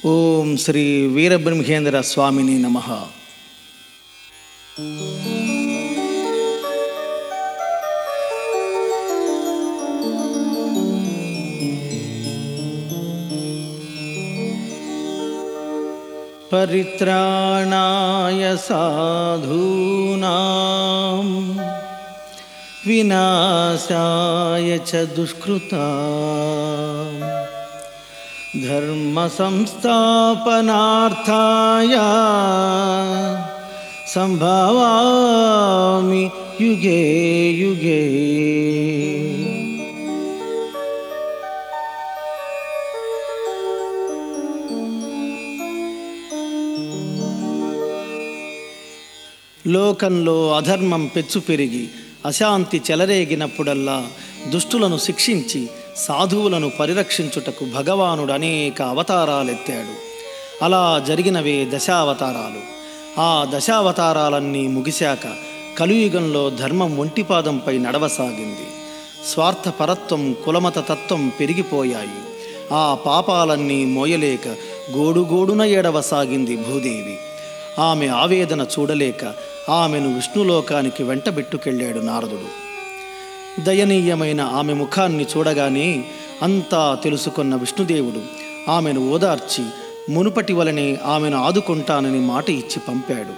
ఓం శ్రీ వీరబ్రహ్మేంద్ర స్వామిని నమ పరిత్రాణాయ సాధూనాం వినాశాయ చ దుష్కృతా ధర్మ సంస్థాపనార్థాయ సంభవామి యుగే యుగే లోకంలో అధర్మం పెచ్చు పెరిగి అశాంతి చెలరేగినప్పుడల్లా దుష్టులను శిక్షించి సాధువులను పరిరక్షించుటకు భగవానుడు అనేక అవతారాలెత్తాడు అలా జరిగినవే దశావతారాలు ఆ దశావతారాలన్నీ ముగిశాక కలియుగంలో ధర్మం ఒంటిపాదంపై నడవసాగింది స్వార్థపరత్వం కులమత తత్వం పెరిగిపోయాయి ఆ పాపాలన్నీ మోయలేక గోడుగోడున ఏడవసాగింది భూదేవి ఆమె ఆవేదన చూడలేక ఆమెను విష్ణులోకానికి వెంటబెట్టుకెళ్ళాడు నారదుడు దయనీయమైన ఆమె ముఖాన్ని చూడగానే అంతా తెలుసుకున్న విష్ణుదేవుడు ఆమెను ఓదార్చి మునుపటి వలనే ఆమెను ఆదుకుంటానని మాట ఇచ్చి పంపాడు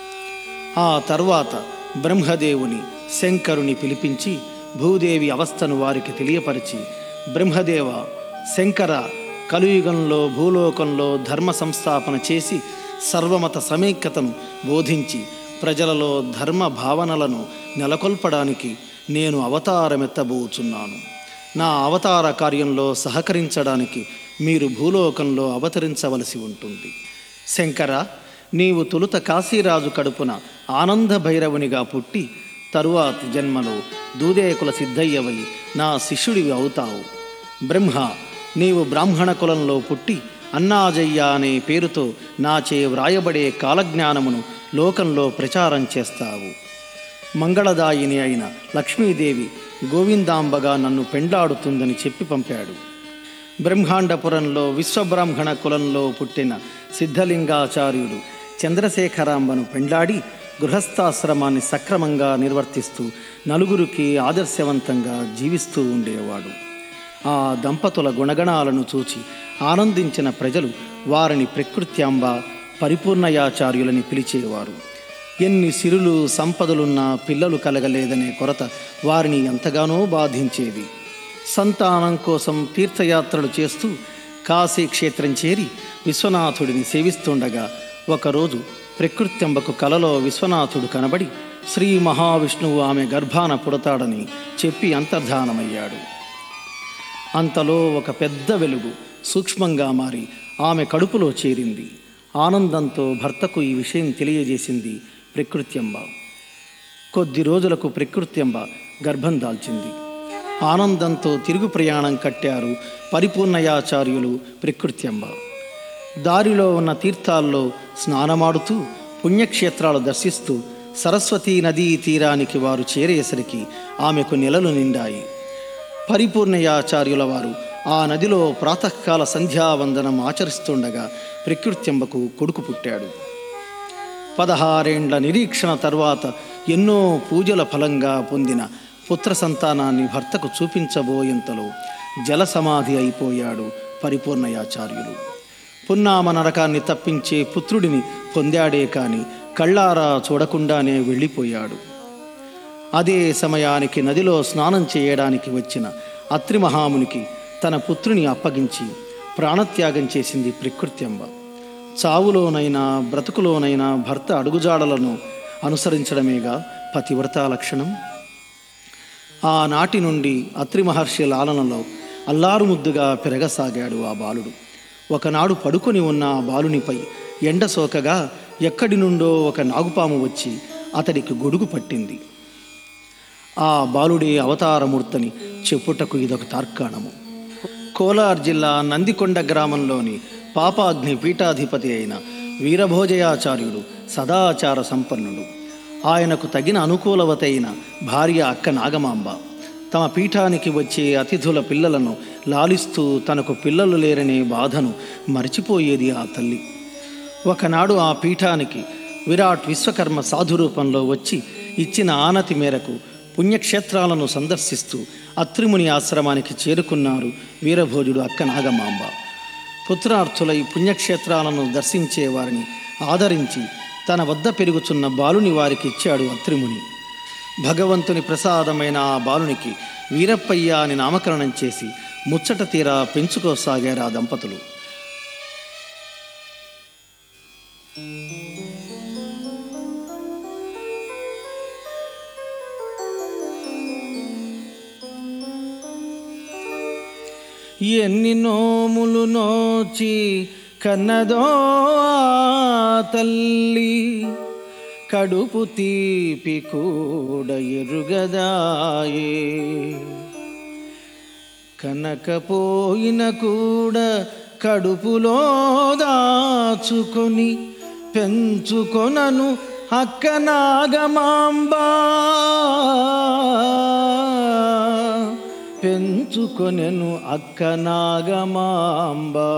ఆ తర్వాత బ్రహ్మదేవుని శంకరుని పిలిపించి భూదేవి అవస్థను వారికి తెలియపరిచి బ్రహ్మదేవ శంకర కలియుగంలో భూలోకంలో ధర్మ సంస్థాపన చేసి సర్వమత సమైక్యతను బోధించి ప్రజలలో ధర్మ భావనలను నెలకొల్పడానికి నేను అవతారమెత్తబోచున్నాను నా అవతార కార్యంలో సహకరించడానికి మీరు భూలోకంలో అవతరించవలసి ఉంటుంది శంకర నీవు తొలుత కాశీరాజు కడుపున ఆనంద భైరవునిగా పుట్టి తరువాతి జన్మలో దూదేకుల సిద్ధయ్యవై నా శిష్యుడివి అవుతావు బ్రహ్మ నీవు బ్రాహ్మణ కులంలో పుట్టి అన్నాజయ్య అనే పేరుతో నాచే వ్రాయబడే కాలజ్ఞానమును లోకంలో ప్రచారం చేస్తావు మంగళదాయిని అయిన లక్ష్మీదేవి గోవిందాంబగా నన్ను పెండాడుతుందని చెప్పి పంపాడు బ్రహ్మాండపురంలో విశ్వబ్రాహ్మణ కులంలో పుట్టిన సిద్ధలింగాచార్యుడు చంద్రశేఖరాంబను పెండాడి గృహస్థాశ్రమాన్ని సక్రమంగా నిర్వర్తిస్తూ నలుగురికి ఆదర్శవంతంగా జీవిస్తూ ఉండేవాడు ఆ దంపతుల గుణగణాలను చూచి ఆనందించిన ప్రజలు వారిని ప్రకృత్యాంబ పరిపూర్ణయాచార్యులని పిలిచేవారు ఎన్ని సిరులు సంపదలున్నా పిల్లలు కలగలేదనే కొరత వారిని ఎంతగానో బాధించేది సంతానం కోసం తీర్థయాత్రలు చేస్తూ కాశీ క్షేత్రం చేరి విశ్వనాథుడిని సేవిస్తుండగా ఒకరోజు ప్రకృత్యంబకు కలలో విశ్వనాథుడు కనబడి శ్రీ మహావిష్ణువు ఆమె గర్భాన పుడతాడని చెప్పి అంతర్ధానమయ్యాడు అంతలో ఒక పెద్ద వెలుగు సూక్ష్మంగా మారి ఆమె కడుపులో చేరింది ఆనందంతో భర్తకు ఈ విషయం తెలియజేసింది ప్రకృత్యంబ కొద్ది రోజులకు ప్రకృత్యంబ గర్భం దాల్చింది ఆనందంతో తిరుగు ప్రయాణం కట్టారు పరిపూర్ణయాచార్యులు ప్రకృత్యంబ దారిలో ఉన్న తీర్థాల్లో స్నానమాడుతూ పుణ్యక్షేత్రాలు దర్శిస్తూ సరస్వతీ నదీ తీరానికి వారు చేరేసరికి ఆమెకు నెలలు నిండాయి పరిపూర్ణయాచార్యుల వారు ఆ నదిలో ప్రాతకాల సంధ్యావందనం ఆచరిస్తుండగా ప్రకృత్యంబకు కొడుకు పుట్టాడు పదహారేండ్ల నిరీక్షణ తర్వాత ఎన్నో పూజల ఫలంగా పొందిన పుత్ర సంతానాన్ని భర్తకు చూపించబోయేంతలో జల సమాధి అయిపోయాడు పరిపూర్ణయాచార్యులు పున్నామ నరకాన్ని తప్పించే పుత్రుడిని పొందాడే కాని కళ్ళారా చూడకుండానే వెళ్ళిపోయాడు అదే సమయానికి నదిలో స్నానం చేయడానికి వచ్చిన అత్రి మహామునికి తన పుత్రుని అప్పగించి ప్రాణత్యాగం చేసింది ప్రకృత్యంబ చావులోనైనా బ్రతుకులోనైనా భర్త అడుగుజాడలను అనుసరించడమేగా పతివ్రత లక్షణం ఆనాటి నుండి అత్రి మహర్షి లాలనలో అల్లారుముద్దుగా పెరగసాగాడు ఆ బాలుడు ఒకనాడు పడుకొని ఉన్న ఆ బాలునిపై ఎండ సోకగా ఎక్కడి నుండో ఒక నాగుపాము వచ్చి అతడికి గొడుగు పట్టింది ఆ బాలుడే అవతారమూర్తని చెప్పుటకు ఇదొక తార్కాణము కోలార్ జిల్లా నందికొండ గ్రామంలోని పాపాగ్ని పీఠాధిపతి అయిన వీరభోజయాచార్యుడు సదాచార సంపన్నుడు ఆయనకు తగిన అనుకూలవతైన భార్య అక్క నాగమాంబ తమ పీఠానికి వచ్చే అతిథుల పిల్లలను లాలిస్తూ తనకు పిల్లలు లేరనే బాధను మరిచిపోయేది ఆ తల్లి ఒకనాడు ఆ పీఠానికి విరాట్ విశ్వకర్మ సాధు రూపంలో వచ్చి ఇచ్చిన ఆనతి మేరకు పుణ్యక్షేత్రాలను సందర్శిస్తూ అత్రిముని ఆశ్రమానికి చేరుకున్నారు వీరభోజుడు అక్క నాగమాంబ పుత్రార్థులై పుణ్యక్షేత్రాలను దర్శించే వారిని ఆదరించి తన వద్ద పెరుగుచున్న బాలుని వారికి ఇచ్చాడు అత్రిముని భగవంతుని ప్రసాదమైన ఆ బాలునికి వీరప్పయ్య అని నామకరణం చేసి ముచ్చట తీరా పెంచుకోసాగారు ఆ దంపతులు ఎన్ని నోములు నోచి కన్నదో ఆ తల్లి కడుపు తీపి కూడా ఎరుగదాయే కనకపోయిన కూడా కడుపులో దాచుకొని పెంచుకొనను అక్క నాగమాంబా పెంచుకొనెను అక్క నాగమాంబా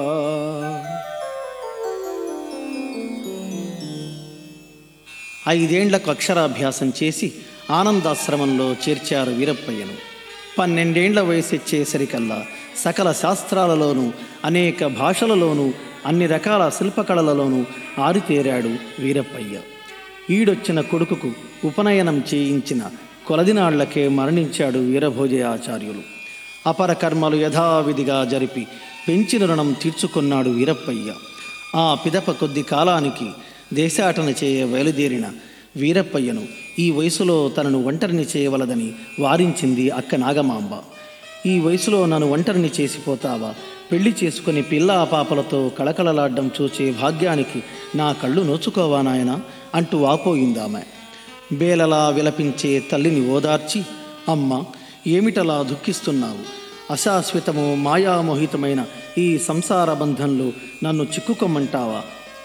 ఐదేండ్లకు అక్షరాభ్యాసం చేసి ఆనందాశ్రమంలో చేర్చారు వీరప్పయ్యను పన్నెండేండ్ల వయసు వచ్చేసరికల్లా సకల శాస్త్రాలలోనూ అనేక భాషలలోనూ అన్ని రకాల శిల్పకళలలోనూ ఆరితేరాడు వీరప్పయ్య ఈడొచ్చిన కొడుకుకు ఉపనయనం చేయించిన కొలదినాళ్లకే మరణించాడు వీరభోజయ ఆచార్యులు అపర కర్మలు యథావిధిగా జరిపి పెంచిన రుణం తీర్చుకున్నాడు వీరప్పయ్య ఆ పిదప కొద్ది కాలానికి దేశాటన చేయ బయలుదేరిన వీరప్పయ్యను ఈ వయసులో తనను ఒంటరిని చేయవలదని వారించింది అక్క నాగమాంబ ఈ వయసులో నన్ను ఒంటరిని చేసిపోతావా పెళ్లి చేసుకుని పిల్ల పాపలతో కళకళలాడ్డం చూచే భాగ్యానికి నా కళ్ళు నోచుకోవా నాయనా అంటూ వాపోయిందామె బేలలా విలపించే తల్లిని ఓదార్చి అమ్మ ఏమిటలా దుఃఖిస్తున్నావు అశాశ్వతము మాయామోహితమైన ఈ సంసార బంధంలో నన్ను చిక్కుకోమంటావా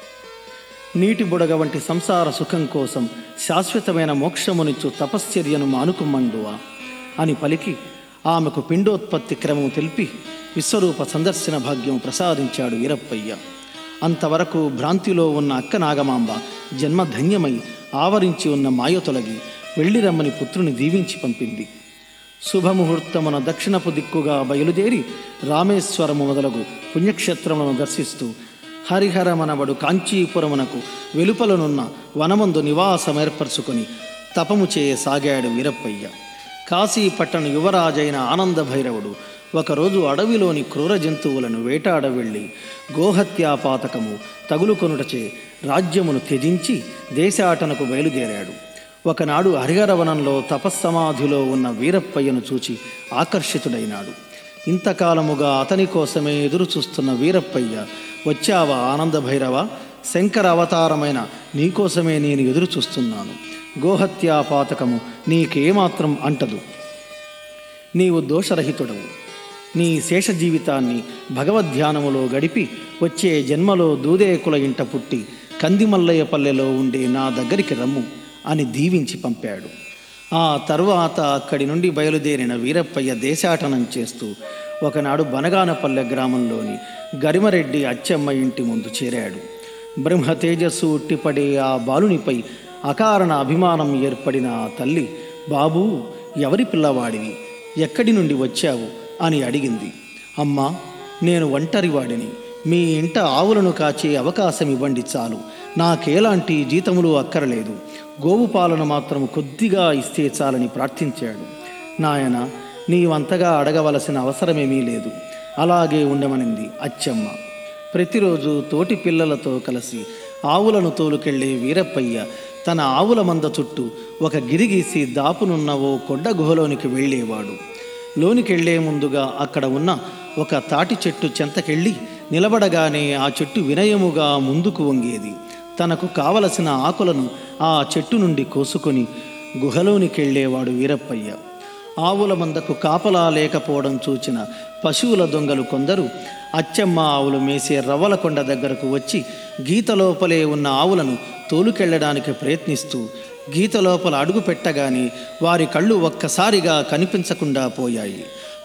నీటి బుడగ వంటి సంసార సుఖం కోసం శాశ్వతమైన మోక్షమునిచ్చు తపశ్చర్యను మానుకుమ్మండువా అని పలికి ఆమెకు పిండోత్పత్తి క్రమం తెలిపి విశ్వరూప సందర్శన భాగ్యం ప్రసాదించాడు వీరప్పయ్య అంతవరకు భ్రాంతిలో ఉన్న అక్క నాగమాంబ జన్మ ధన్యమై ఆవరించి ఉన్న మాయ తొలగి వెళ్ళి రమ్మని పుత్రుని దీవించి పంపింది శుభముహూర్తమున దక్షిణపు దిక్కుగా బయలుదేరి రామేశ్వరము మొదలగు పుణ్యక్షేత్రములను దర్శిస్తూ హరిహరమనబడు కాంచీపురమునకు వెలుపలనున్న వనమందు నివాసమేర్పరచుకొని తపము చేయ సాగాడు వీరప్పయ్య కాశీపట్టణ యువరాజైన ఆనంద భైరవుడు ఒకరోజు అడవిలోని క్రూర జంతువులను వేటాడ వెళ్ళి గోహత్యాపాతకము తగులుకొనుటచే రాజ్యమును త్యజించి దేశాటనకు బయలుదేరాడు ఒకనాడు హరిహరవనంలో తపస్సమాధిలో ఉన్న వీరప్పయ్యను చూచి ఆకర్షితుడైనాడు ఇంతకాలముగా అతని కోసమే ఎదురు చూస్తున్న వీరప్పయ్య వచ్చావా ఆనంద భైరవ శంకర అవతారమైన నీకోసమే నేను ఎదురు చూస్తున్నాను గోహత్యా పాతకము నీకేమాత్రం అంటదు నీవు దోషరహితుడవు నీ శేష జీవితాన్ని భగవద్ధ్యానములో గడిపి వచ్చే జన్మలో దూదేకుల ఇంట పుట్టి కందిమల్లయ్య పల్లెలో ఉండే నా దగ్గరికి రమ్ము అని దీవించి పంపాడు ఆ తరువాత అక్కడి నుండి బయలుదేరిన వీరప్పయ్య దేశాటనం చేస్తూ ఒకనాడు బనగానపల్లె గ్రామంలోని గరిమరెడ్డి అచ్చమ్మ ఇంటి ముందు చేరాడు బ్రహ్మ తేజస్సు ఉట్టిపడే ఆ బాలునిపై అకారణ అభిమానం ఏర్పడిన ఆ తల్లి బాబూ ఎవరి పిల్లవాడివి ఎక్కడి నుండి వచ్చావు అని అడిగింది అమ్మా నేను ఒంటరివాడిని మీ ఇంట ఆవులను కాచే అవకాశం ఇవ్వండి చాలు నాకేలాంటి జీతములు అక్కరలేదు గోవు పాలన మాత్రం కొద్దిగా ఇస్తే చాలని ప్రార్థించాడు నాయన నీవంతగా అడగవలసిన అవసరమేమీ లేదు అలాగే ఉండమనింది అచ్చమ్మ ప్రతిరోజు తోటి పిల్లలతో కలిసి ఆవులను తోలుకెళ్లే వీరప్పయ్య తన ఆవుల మంద చుట్టూ ఒక గిరిగీసి దాపునున్న ఓ కొండ గుహలోనికి వెళ్ళేవాడు లోనికెళ్లే ముందుగా అక్కడ ఉన్న ఒక తాటి చెట్టు చెంతకెళ్ళి నిలబడగానే ఆ చెట్టు వినయముగా ముందుకు వంగేది తనకు కావలసిన ఆకులను ఆ చెట్టు నుండి కోసుకొని గుహలోనికెళ్ళేవాడు వీరప్పయ్య ఆవుల మందకు కాపలా లేకపోవడం చూచిన పశువుల దొంగలు కొందరు అచ్చమ్మ ఆవులు మేసే రవ్వల కొండ దగ్గరకు వచ్చి గీత లోపలే ఉన్న ఆవులను తోలుకెళ్లడానికి ప్రయత్నిస్తూ గీత లోపల అడుగు పెట్టగానే వారి కళ్ళు ఒక్కసారిగా కనిపించకుండా పోయాయి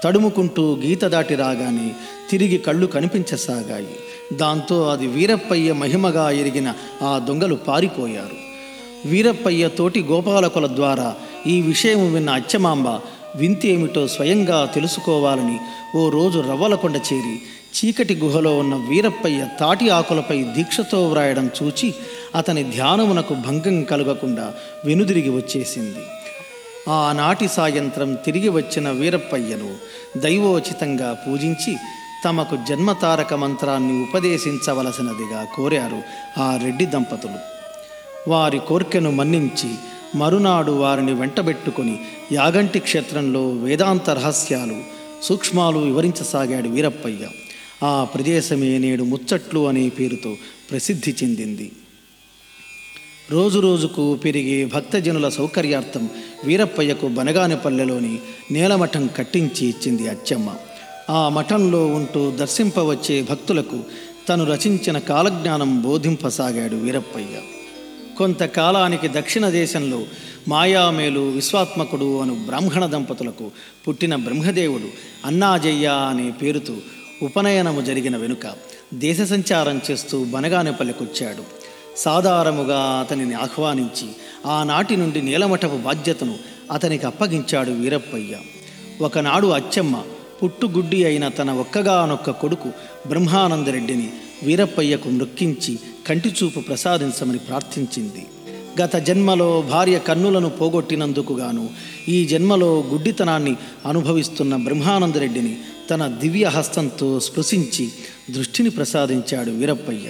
తడుముకుంటూ గీత దాటి రాగానే తిరిగి కళ్ళు కనిపించసాగాయి దాంతో అది వీరప్పయ్య మహిమగా ఎరిగిన ఆ దొంగలు పారిపోయారు వీరప్పయ్య తోటి గోపాలకుల ద్వారా ఈ విషయం విన్న అచ్చమాంబ వింతి ఏమిటో స్వయంగా తెలుసుకోవాలని ఓ రోజు రవ్వలకొండ చేరి చీకటి గుహలో ఉన్న వీరప్పయ్య తాటి ఆకులపై దీక్షతో వ్రాయడం చూచి అతని ధ్యానమునకు భంగం కలగకుండా వెనుదిరిగి వచ్చేసింది ఆనాటి సాయంత్రం తిరిగి వచ్చిన వీరప్పయ్యను దైవోచితంగా పూజించి తమకు జన్మతారక మంత్రాన్ని ఉపదేశించవలసినదిగా కోరారు ఆ రెడ్డి దంపతులు వారి కోర్కెను మన్నించి మరునాడు వారిని వెంటబెట్టుకొని యాగంటి క్షేత్రంలో వేదాంత రహస్యాలు సూక్ష్మాలు వివరించసాగాడు వీరప్పయ్య ఆ ప్రదేశమే నేడు ముచ్చట్లు అనే పేరుతో ప్రసిద్ధి చెందింది రోజు రోజుకు పెరిగే భక్తజనుల సౌకర్యార్థం వీరప్పయ్యకు బనగానిపల్లెలోని నేలమఠం కట్టించి ఇచ్చింది అచ్చమ్మ ఆ మఠంలో ఉంటూ దర్శింపవచ్చే భక్తులకు తను రచించిన కాలజ్ఞానం బోధింపసాగాడు వీరప్పయ్య కొంతకాలానికి దక్షిణ దేశంలో మాయామేలు విశ్వాత్మకుడు అను బ్రాహ్మణ దంపతులకు పుట్టిన బ్రహ్మదేవుడు అన్నాజయ్య అనే పేరుతో ఉపనయనము జరిగిన వెనుక దేశ సంచారం చేస్తూ బనగానపల్లికొచ్చాడు సాధారముగా అతనిని ఆహ్వానించి ఆనాటి నుండి నీలమఠపు బాధ్యతను అతనికి అప్పగించాడు వీరప్పయ్య ఒకనాడు అచ్చమ్మ పుట్టుగుడ్డి అయిన తన ఒక్కగానొక్క కొడుకు బ్రహ్మానందరెడ్డిని వీరప్పయ్యకు మృక్కించి కంటిచూపు ప్రసాదించమని ప్రార్థించింది గత జన్మలో భార్య కన్నులను పోగొట్టినందుకు గాను ఈ జన్మలో గుడ్డితనాన్ని అనుభవిస్తున్న బ్రహ్మానందరెడ్డిని తన దివ్య హస్తంతో స్పృశించి దృష్టిని ప్రసాదించాడు వీరప్పయ్య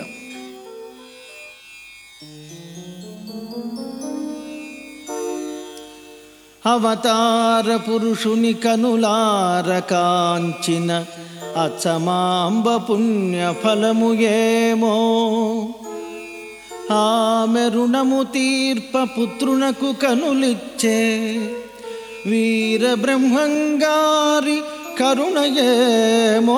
అవతార పురుషుని కనులార కాంచిన అచ్చమాంబ పుణ్య ఫలము ఏమో ఆమె రుణము తీర్ప పుత్రునకు కనులిచ్చే వీర బ్రహ్మంగారి కరుణ ఏమో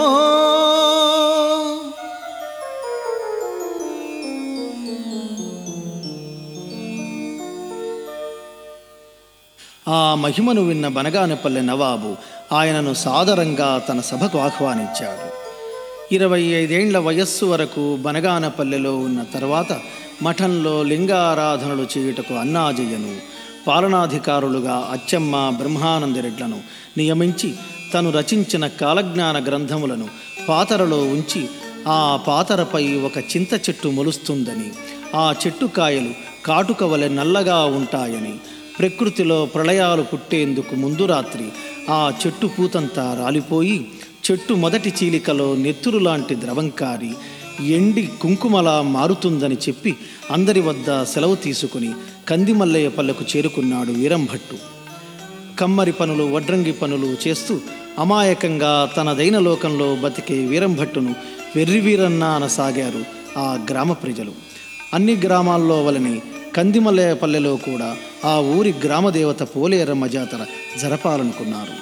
ఆ మహిమను విన్న బనగానపల్లె నవాబు ఆయనను సాదరంగా తన సభకు ఆహ్వానించాడు ఇరవై ఐదేండ్ల వయస్సు వరకు బనగానపల్లెలో ఉన్న తర్వాత మఠంలో లింగారాధనలు చేయుటకు అన్నాజయ్యను పాలనాధికారులుగా అచ్చమ్మ బ్రహ్మానందరెడ్లను నియమించి తను రచించిన కాలజ్ఞాన గ్రంథములను పాతరలో ఉంచి ఆ పాతరపై ఒక చింత చెట్టు మొలుస్తుందని ఆ చెట్టు కాయలు కాటుక వలె నల్లగా ఉంటాయని ప్రకృతిలో ప్రళయాలు పుట్టేందుకు ముందు రాత్రి ఆ చెట్టు పూతంతా రాలిపోయి చెట్టు మొదటి చీలికలో నెత్తురు లాంటి ద్రవం కారి ఎండి కుంకుమలా మారుతుందని చెప్పి అందరి వద్ద సెలవు తీసుకుని కందిమల్లయ్య పల్లెకు చేరుకున్నాడు వీరంభట్టు కమ్మరి పనులు వడ్రంగి పనులు చేస్తూ అమాయకంగా తనదైన లోకంలో బతికే వీరంభట్టును వెర్రివీరన్న అనసాగారు ఆ గ్రామ ప్రజలు అన్ని గ్రామాల్లో వలనే కందిమల్లయ్యపల్లెలో కూడా ఆ ఊరి గ్రామదేవత పోలేరమ్మ జాతర జరపాలనుకున్నారు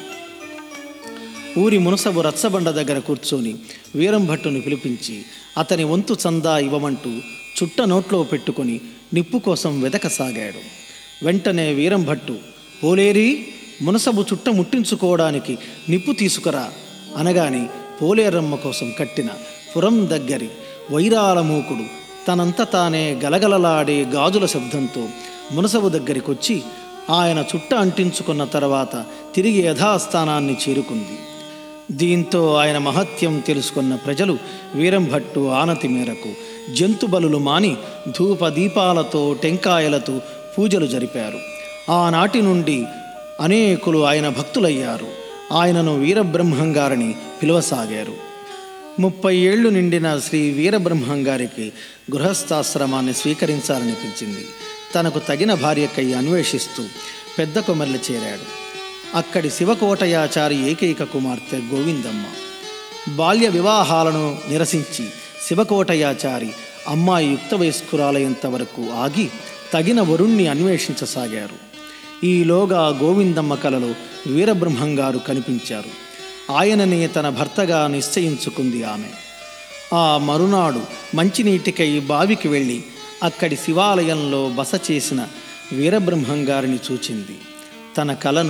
ఊరి మునసబు రచ్చబండ దగ్గర కూర్చొని వీరంభట్టును పిలిపించి అతని వంతు చందా ఇవ్వమంటూ చుట్ట నోట్లో పెట్టుకొని నిప్పు కోసం వెదకసాగాడు వెంటనే వీరంభట్టు పోలేరి మునసబు చుట్ట ముట్టించుకోవడానికి నిప్పు తీసుకురా అనగాని పోలేరమ్మ కోసం కట్టిన పురం దగ్గరి వైరాల మూకుడు తనంత తానే గలగలలాడే గాజుల శబ్దంతో మునసబు దగ్గరికొచ్చి ఆయన చుట్ట అంటించుకున్న తర్వాత తిరిగి యథాస్థానాన్ని చేరుకుంది దీంతో ఆయన మహత్యం తెలుసుకున్న ప్రజలు వీరంభట్టు ఆనతి మేరకు జంతు బలులు మాని ధూప దీపాలతో టెంకాయలతో పూజలు జరిపారు ఆనాటి నుండి అనేకులు ఆయన భక్తులయ్యారు ఆయనను వీరబ్రహ్మంగారిని పిలువసాగారు ముప్పై ఏళ్ళు నిండిన శ్రీ వీరబ్రహ్మంగారికి గృహస్థాశ్రమాన్ని స్వీకరించాలనిపించింది తనకు తగిన భార్యకై అన్వేషిస్తూ పెద్ద కొమర్లు చేరాడు అక్కడి శివకోటయాచారి ఏకైక కుమార్తె గోవిందమ్మ బాల్య వివాహాలను నిరసించి శివకోటయాచారి అమ్మాయి యుక్త వయస్కురాలయ్యేంత వరకు ఆగి తగిన వరుణ్ణి అన్వేషించసాగారు ఈలోగా గోవిందమ్మ కలలో వీరబ్రహ్మంగారు కనిపించారు ఆయననే తన భర్తగా నిశ్చయించుకుంది ఆమె ఆ మరునాడు మంచినీటికై బావికి వెళ్ళి అక్కడి శివాలయంలో బస చేసిన వీరబ్రహ్మంగారిని చూచింది తన కలను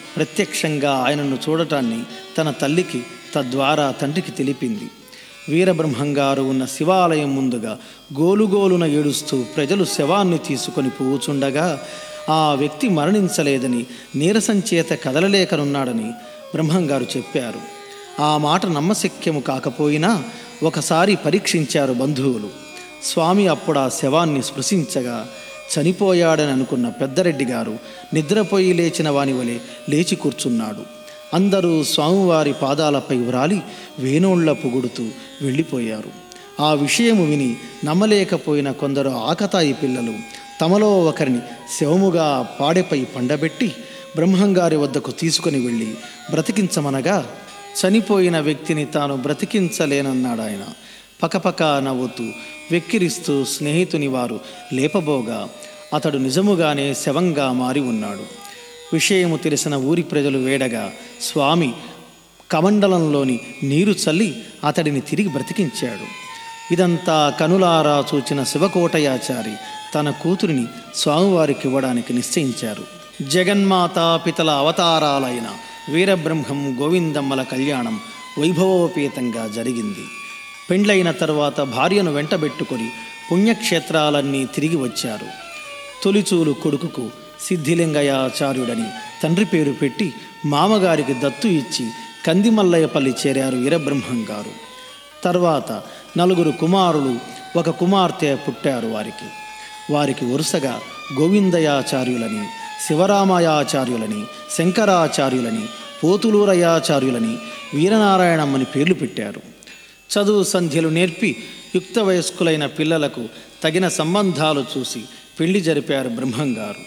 ప్రత్యక్షంగా ఆయనను చూడటాన్ని తన తల్లికి తద్వారా తండ్రికి తెలిపింది వీరబ్రహ్మంగారు ఉన్న శివాలయం ముందుగా గోలుగోలున ఏడుస్తూ ప్రజలు శవాన్ని తీసుకొని పోవుచుండగా ఆ వ్యక్తి మరణించలేదని నీరసం చేత కదలలేకనున్నాడని బ్రహ్మంగారు చెప్పారు ఆ మాట నమ్మశక్యము కాకపోయినా ఒకసారి పరీక్షించారు బంధువులు స్వామి అప్పుడు ఆ శవాన్ని స్పృశించగా చనిపోయాడని అనుకున్న పెద్దరెడ్డి గారు నిద్రపోయి లేచిన వాని వలె లేచి కూర్చున్నాడు అందరూ స్వామివారి పాదాలపై వ్రాలి వేణోళ్ల పొగుడుతూ వెళ్ళిపోయారు ఆ విషయము విని నమ్మలేకపోయిన కొందరు ఆకతాయి పిల్లలు తమలో ఒకరిని శవముగా పాడెపై పండబెట్టి బ్రహ్మంగారి వద్దకు తీసుకుని వెళ్ళి బ్రతికించమనగా చనిపోయిన వ్యక్తిని తాను బ్రతికించలేనన్నాడు ఆయన పకపక నవ్వుతూ వెక్కిరిస్తూ స్నేహితుని వారు లేపబోగా అతడు నిజముగానే శవంగా మారి ఉన్నాడు విషయము తెలిసిన ఊరి ప్రజలు వేడగా స్వామి కమండలంలోని నీరు చల్లి అతడిని తిరిగి బ్రతికించాడు ఇదంతా కనులారా చూచిన శివకోటయాచారి తన కూతురిని స్వామివారికి ఇవ్వడానికి నిశ్చయించారు జగన్మాతా పితల అవతారాలైన వీరబ్రహ్మం గోవిందమ్మల కళ్యాణం వైభవోపేతంగా జరిగింది పెండ్లైన తర్వాత భార్యను వెంటబెట్టుకొని పుణ్యక్షేత్రాలన్నీ తిరిగి వచ్చారు తొలిచూలు కొడుకుకు సిద్ధిలింగయాచార్యుడని తండ్రి పేరు పెట్టి మామగారికి దత్తు ఇచ్చి కందిమల్లయ్యపల్లి చేరారు వీరబ్రహ్మం గారు తర్వాత నలుగురు కుమారులు ఒక కుమార్తె పుట్టారు వారికి వారికి వరుసగా గోవిందయాచార్యులని శివరామయాచార్యులని శంకరాచార్యులని పోతులూరయాచార్యులని వీరనారాయణమ్మని పేర్లు పెట్టారు చదువు సంధ్యలు నేర్పి యుక్త వయస్కులైన పిల్లలకు తగిన సంబంధాలు చూసి పెళ్లి జరిపారు బ్రహ్మంగారు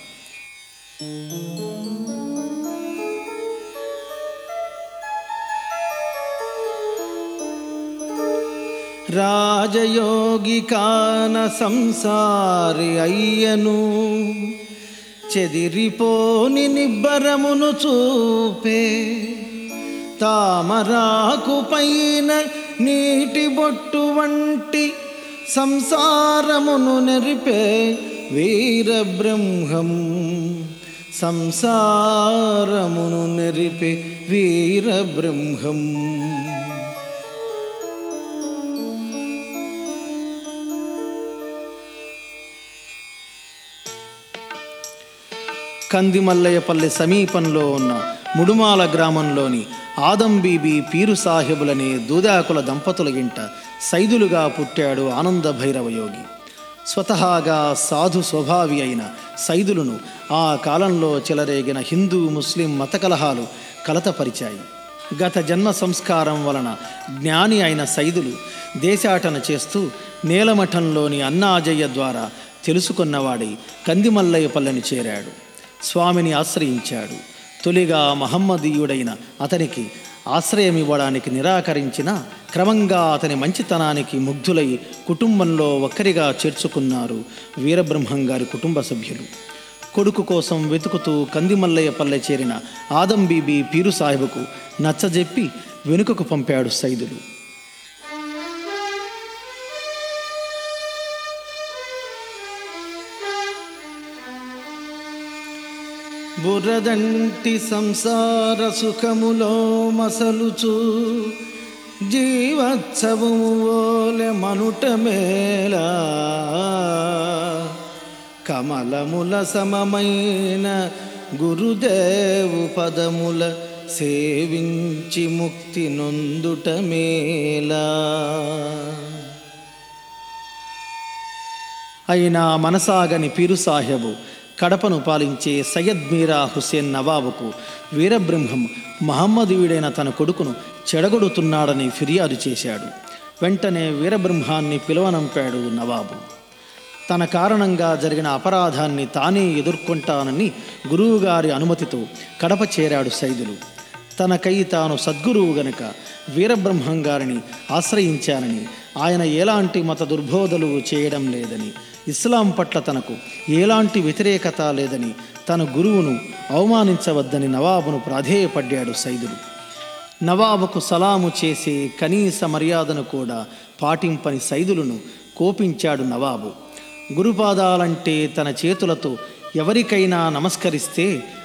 రాజయోగి కాన సంసారి అయ్యను చెదిరిపోని నిబ్బరమును చూపే తామరాకు పైన నీటి బొట్టు వంటి సంసారమును నెరిపే వీరబ్రహ్మం సంసారమును నెరిపే వీరబ్రహ్మం కందిమల్లయ్యపల్లి సమీపంలో ఉన్న ముడుమాల గ్రామంలోని ఆదం బీబీ పీరు సాహెబులనే దూదాకుల దంపతుల ఇంట సైదులుగా పుట్టాడు ఆనంద భైరవ యోగి స్వతహాగా సాధు స్వభావి అయిన సైదులను ఆ కాలంలో చెలరేగిన హిందూ ముస్లిం మత కలహాలు కలతపరిచాయి గత జన్మ సంస్కారం వలన జ్ఞాని అయిన సైదులు దేశాటన చేస్తూ నేలమఠంలోని అన్నాజయ్య ద్వారా తెలుసుకున్నవాడై కందిమల్లయ్యపల్లిని చేరాడు స్వామిని ఆశ్రయించాడు తొలిగా మహమ్మదీయుడైన అతనికి ఆశ్రయం ఇవ్వడానికి నిరాకరించిన క్రమంగా అతని మంచితనానికి ముగ్ధులై కుటుంబంలో ఒక్కరిగా చేర్చుకున్నారు వీరబ్రహ్మం గారి కుటుంబ సభ్యులు కొడుకు కోసం వెతుకుతూ కందిమల్లయ్యపల్లె చేరిన ఆదం బీబీ పీరు సాహిబుకు నచ్చజెప్పి వెనుకకు పంపాడు సైదులు బురదంటి సంసార సుఖములో మసలుచు జీవోత్సవము ఓలె మనుట మేళా కమలముల సమమైన గురుదేవు పదముల సేవించి ముక్తి నొందుట మేలా అయినా మనసాగని పీరు సాహెబు కడపను పాలించే సయ్యద్ మీరా హుస్సేన్ నవాబుకు వీరబ్రహ్మం మహమ్మదీయుడైన తన కొడుకును చెడగొడుతున్నాడని ఫిర్యాదు చేశాడు వెంటనే వీరబ్రహ్మాన్ని పిలువనంపాడు నవాబు తన కారణంగా జరిగిన అపరాధాన్ని తానే ఎదుర్కొంటానని గురువుగారి అనుమతితో కడప చేరాడు సైదులు తనకై తాను సద్గురువు గనుక వీరబ్రహ్మం గారిని ఆశ్రయించానని ఆయన ఎలాంటి మత దుర్బోధలు చేయడం లేదని ఇస్లాం పట్ల తనకు ఎలాంటి వ్యతిరేకత లేదని తన గురువును అవమానించవద్దని నవాబును ప్రాధేయపడ్డాడు సైదులు నవాబుకు సలాము చేసే కనీస మర్యాదను కూడా పాటింపని సైదులను కోపించాడు నవాబు గురుపాదాలంటే తన చేతులతో ఎవరికైనా నమస్కరిస్తే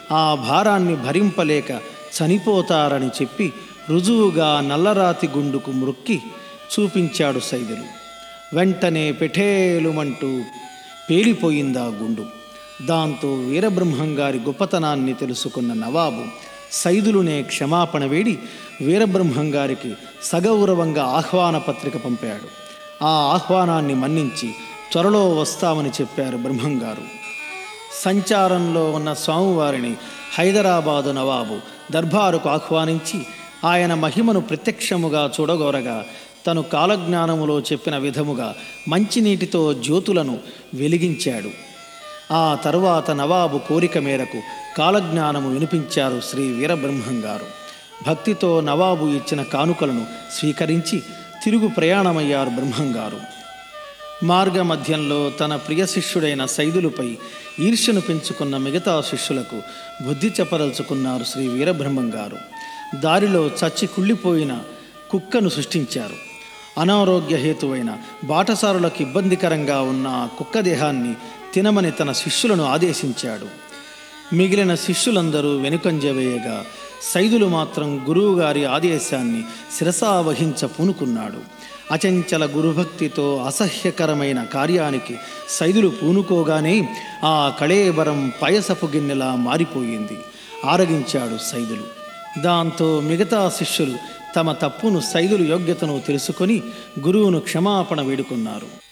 ఆ భారాన్ని భరింపలేక చనిపోతారని చెప్పి రుజువుగా నల్లరాతి గుండుకు మృక్కి చూపించాడు సైదులు వెంటనే పెఠేలుమంటూ పేలిపోయిందా గుండు దాంతో వీరబ్రహ్మంగారి గొప్పతనాన్ని తెలుసుకున్న నవాబు సైదులునే క్షమాపణ వేడి వీరబ్రహ్మంగారికి సగౌరవంగా ఆహ్వాన పత్రిక పంపాడు ఆ ఆహ్వానాన్ని మన్నించి త్వరలో వస్తామని చెప్పారు బ్రహ్మంగారు సంచారంలో ఉన్న స్వామివారిని హైదరాబాదు నవాబు దర్బారుకు ఆహ్వానించి ఆయన మహిమను ప్రత్యక్షముగా చూడగోరగా తను కాలజ్ఞానములో చెప్పిన విధముగా మంచినీటితో జ్యోతులను వెలిగించాడు ఆ తరువాత నవాబు కోరిక మేరకు కాలజ్ఞానము వినిపించారు శ్రీ వీరబ్రహ్మంగారు భక్తితో నవాబు ఇచ్చిన కానుకలను స్వీకరించి తిరుగు ప్రయాణమయ్యారు బ్రహ్మంగారు మార్గ మధ్యంలో తన ప్రియ శిష్యుడైన సైదులపై ఈర్ష్యను పెంచుకున్న మిగతా శిష్యులకు బుద్ధి చెప్పదలుచుకున్నారు శ్రీ వీరబ్రహ్మం గారు దారిలో చచ్చి కుళ్ళిపోయిన కుక్కను సృష్టించారు అనారోగ్య హేతువైన బాటసారులకు ఇబ్బందికరంగా ఉన్న ఆ కుక్క దేహాన్ని తినమని తన శిష్యులను ఆదేశించాడు మిగిలిన శిష్యులందరూ వెనుకంజ వేయగా సైదులు మాత్రం గురువుగారి ఆదేశాన్ని శిరసావహించ పూనుకున్నాడు అచంచల గురుభక్తితో అసహ్యకరమైన కార్యానికి సైదులు పూనుకోగానే ఆ కళేబరం పాయసపు గిన్నెలా మారిపోయింది ఆరగించాడు సైదులు దాంతో మిగతా శిష్యులు తమ తప్పును సైదులు యోగ్యతను తెలుసుకొని గురువును క్షమాపణ వేడుకున్నారు